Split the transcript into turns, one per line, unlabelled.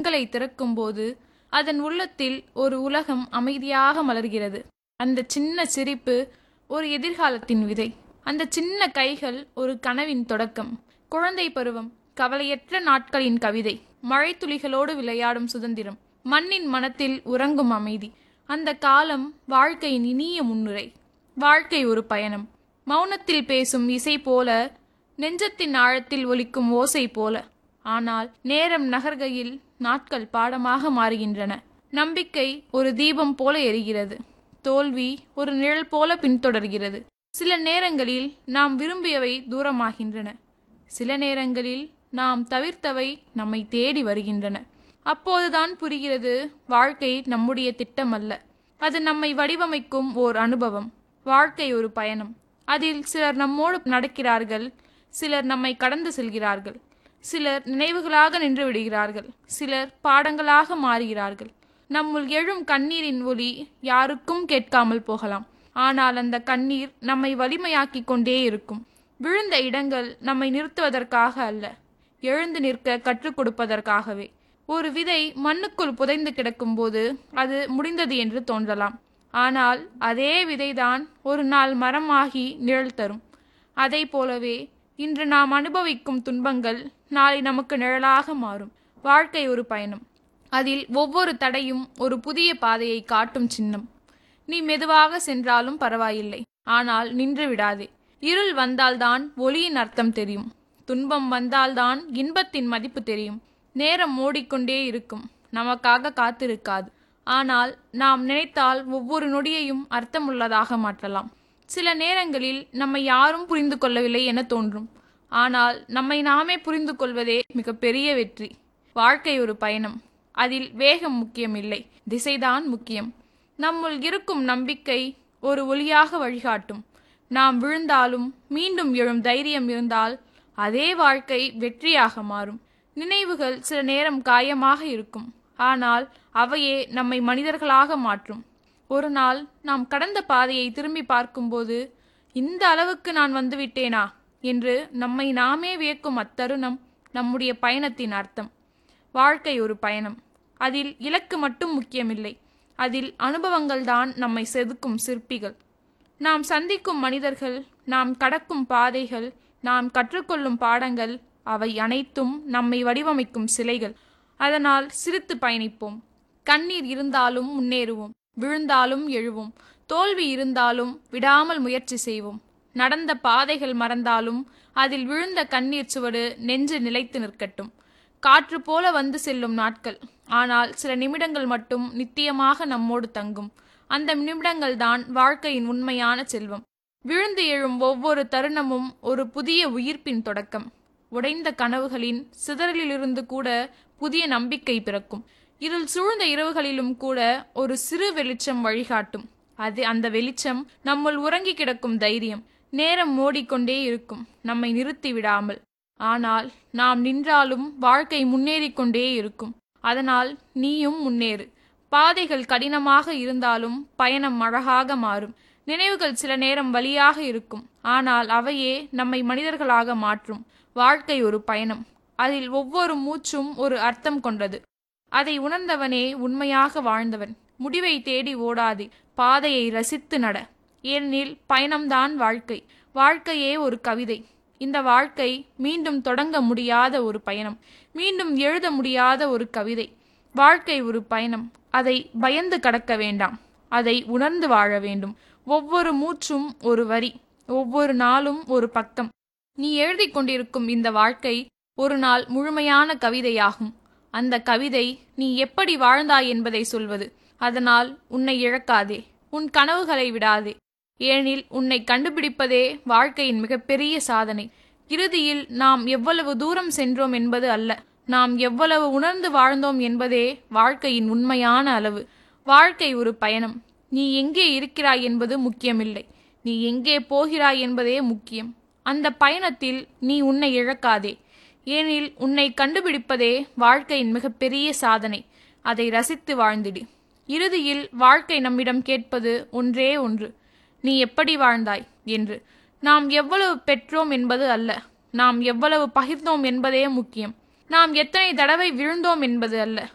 கண்களை திறக்கும்போது அதன் உள்ளத்தில் ஒரு உலகம் அமைதியாக மலர்கிறது அந்த சின்ன சிரிப்பு ஒரு எதிர்காலத்தின் விதை அந்த சின்ன கைகள் ஒரு கனவின் தொடக்கம் குழந்தை பருவம் கவலையற்ற நாட்களின் கவிதை மழைத்துளிகளோடு விளையாடும் சுதந்திரம் மண்ணின் மனத்தில் உறங்கும் அமைதி அந்த காலம் வாழ்க்கையின் இனிய முன்னுரை வாழ்க்கை ஒரு பயணம் மௌனத்தில் பேசும் இசை போல நெஞ்சத்தின் ஆழத்தில் ஒலிக்கும் ஓசை போல ஆனால் நேரம் நகர்கையில் நாட்கள் பாடமாக மாறுகின்றன நம்பிக்கை ஒரு தீபம் போல எரிகிறது தோல்வி ஒரு நிழல் போல பின்தொடர்கிறது சில நேரங்களில் நாம் விரும்பியவை தூரமாகின்றன சில நேரங்களில் நாம் தவிர்த்தவை நம்மை தேடி வருகின்றன அப்போதுதான் புரிகிறது வாழ்க்கை நம்முடைய திட்டம் அல்ல அது நம்மை வடிவமைக்கும் ஓர் அனுபவம் வாழ்க்கை ஒரு பயணம் அதில் சிலர் நம்மோடு நடக்கிறார்கள் சிலர் நம்மை கடந்து செல்கிறார்கள் சிலர் நினைவுகளாக நின்று விடுகிறார்கள் சிலர் பாடங்களாக மாறுகிறார்கள் நம்முள் எழும் கண்ணீரின் ஒலி யாருக்கும் கேட்காமல் போகலாம் ஆனால் அந்த கண்ணீர் நம்மை வலிமையாக்கிக் கொண்டே இருக்கும் விழுந்த இடங்கள் நம்மை நிறுத்துவதற்காக அல்ல எழுந்து நிற்க கற்றுக் கொடுப்பதற்காகவே ஒரு விதை மண்ணுக்குள் புதைந்து கிடக்கும்போது அது முடிந்தது என்று தோன்றலாம் ஆனால் அதே விதைதான் ஒரு நாள் மரமாகி நிழல் தரும் அதை போலவே இன்று நாம் அனுபவிக்கும் துன்பங்கள் நாளை நமக்கு நிழலாக மாறும் வாழ்க்கை ஒரு பயணம் அதில் ஒவ்வொரு தடையும் ஒரு புதிய பாதையை காட்டும் சின்னம் நீ மெதுவாக சென்றாலும் பரவாயில்லை ஆனால் நின்று விடாதே இருள் வந்தால்தான் ஒளியின் அர்த்தம் தெரியும் துன்பம் வந்தால்தான் இன்பத்தின் மதிப்பு தெரியும் நேரம் ஓடிக்கொண்டே இருக்கும் நமக்காக காத்திருக்காது ஆனால் நாம் நினைத்தால் ஒவ்வொரு நொடியையும் அர்த்தமுள்ளதாக மாற்றலாம் சில நேரங்களில் நம்மை யாரும் புரிந்து கொள்ளவில்லை என தோன்றும் ஆனால் நம்மை நாமே புரிந்து கொள்வதே மிகப்பெரிய வெற்றி வாழ்க்கை ஒரு பயணம் அதில் வேகம் முக்கியமில்லை திசைதான் முக்கியம் நம்முள் இருக்கும் நம்பிக்கை ஒரு ஒளியாக வழிகாட்டும் நாம் விழுந்தாலும் மீண்டும் எழும் தைரியம் இருந்தால் அதே வாழ்க்கை வெற்றியாக மாறும் நினைவுகள் சில நேரம் காயமாக இருக்கும் ஆனால் அவையே நம்மை மனிதர்களாக மாற்றும் ஒரு நாள் நாம் கடந்த பாதையை திரும்பி பார்க்கும்போது இந்த அளவுக்கு நான் வந்துவிட்டேனா என்று நம்மை நாமே வியக்கும் அத்தருணம் நம்முடைய பயணத்தின் அர்த்தம் வாழ்க்கை ஒரு பயணம் அதில் இலக்கு மட்டும் முக்கியமில்லை அதில் அனுபவங்கள்தான் நம்மை செதுக்கும் சிற்பிகள் நாம் சந்திக்கும் மனிதர்கள் நாம் கடக்கும் பாதைகள் நாம் கற்றுக்கொள்ளும் பாடங்கள் அவை அனைத்தும் நம்மை வடிவமைக்கும் சிலைகள் அதனால் சிரித்து பயணிப்போம் கண்ணீர் இருந்தாலும் முன்னேறுவோம் விழுந்தாலும் எழுவோம் தோல்வி இருந்தாலும் விடாமல் முயற்சி செய்வோம் நடந்த பாதைகள் மறந்தாலும் அதில் விழுந்த கண்ணீர் சுவடு நெஞ்சு நிலைத்து நிற்கட்டும் காற்று போல வந்து செல்லும் நாட்கள் ஆனால் சில நிமிடங்கள் மட்டும் நித்தியமாக நம்மோடு தங்கும் அந்த நிமிடங்கள் தான் வாழ்க்கையின் உண்மையான செல்வம் விழுந்து எழும் ஒவ்வொரு தருணமும் ஒரு புதிய உயிர்ப்பின் தொடக்கம் உடைந்த கனவுகளின் சிதறலிலிருந்து கூட புதிய நம்பிக்கை பிறக்கும் இருள் சூழ்ந்த இரவுகளிலும் கூட ஒரு சிறு வெளிச்சம் வழிகாட்டும் அது அந்த வெளிச்சம் நம்முள் உறங்கி கிடக்கும் தைரியம் நேரம் ஓடிக்கொண்டே இருக்கும் நம்மை நிறுத்தி விடாமல் ஆனால் நாம் நின்றாலும் வாழ்க்கை முன்னேறிக் கொண்டே இருக்கும் அதனால் நீயும் முன்னேறு பாதைகள் கடினமாக இருந்தாலும் பயணம் அழகாக மாறும் நினைவுகள் சில நேரம் வலியாக இருக்கும் ஆனால் அவையே நம்மை மனிதர்களாக மாற்றும் வாழ்க்கை ஒரு பயணம் அதில் ஒவ்வொரு மூச்சும் ஒரு அர்த்தம் கொண்டது அதை உணர்ந்தவனே உண்மையாக வாழ்ந்தவன் முடிவை தேடி ஓடாதே பாதையை ரசித்து நட ஏனெனில் பயணம்தான் வாழ்க்கை வாழ்க்கையே ஒரு கவிதை இந்த வாழ்க்கை மீண்டும் தொடங்க முடியாத ஒரு பயணம் மீண்டும் எழுத முடியாத ஒரு கவிதை வாழ்க்கை ஒரு பயணம் அதை பயந்து கடக்க வேண்டாம் அதை உணர்ந்து வாழ வேண்டும் ஒவ்வொரு மூச்சும் ஒரு வரி ஒவ்வொரு நாளும் ஒரு பக்கம் நீ எழுதி கொண்டிருக்கும் இந்த வாழ்க்கை ஒரு நாள் முழுமையான கவிதையாகும் அந்த கவிதை நீ எப்படி வாழ்ந்தாய் என்பதை சொல்வது அதனால் உன்னை இழக்காதே உன் கனவுகளை விடாதே ஏனில் உன்னை கண்டுபிடிப்பதே வாழ்க்கையின் மிகப்பெரிய சாதனை இறுதியில் நாம் எவ்வளவு தூரம் சென்றோம் என்பது அல்ல நாம் எவ்வளவு உணர்ந்து வாழ்ந்தோம் என்பதே வாழ்க்கையின் உண்மையான அளவு வாழ்க்கை ஒரு பயணம் நீ எங்கே இருக்கிறாய் என்பது முக்கியமில்லை நீ எங்கே போகிறாய் என்பதே முக்கியம் அந்த பயணத்தில் நீ உன்னை இழக்காதே ஏனில் உன்னை கண்டுபிடிப்பதே வாழ்க்கையின் மிகப்பெரிய சாதனை அதை ரசித்து வாழ்ந்திடு இறுதியில் வாழ்க்கை நம்மிடம் கேட்பது ஒன்றே ஒன்று நீ எப்படி வாழ்ந்தாய் என்று நாம் எவ்வளவு பெற்றோம் என்பது அல்ல நாம் எவ்வளவு பகிர்ந்தோம் என்பதே முக்கியம் நாம் எத்தனை தடவை விழுந்தோம் என்பது அல்ல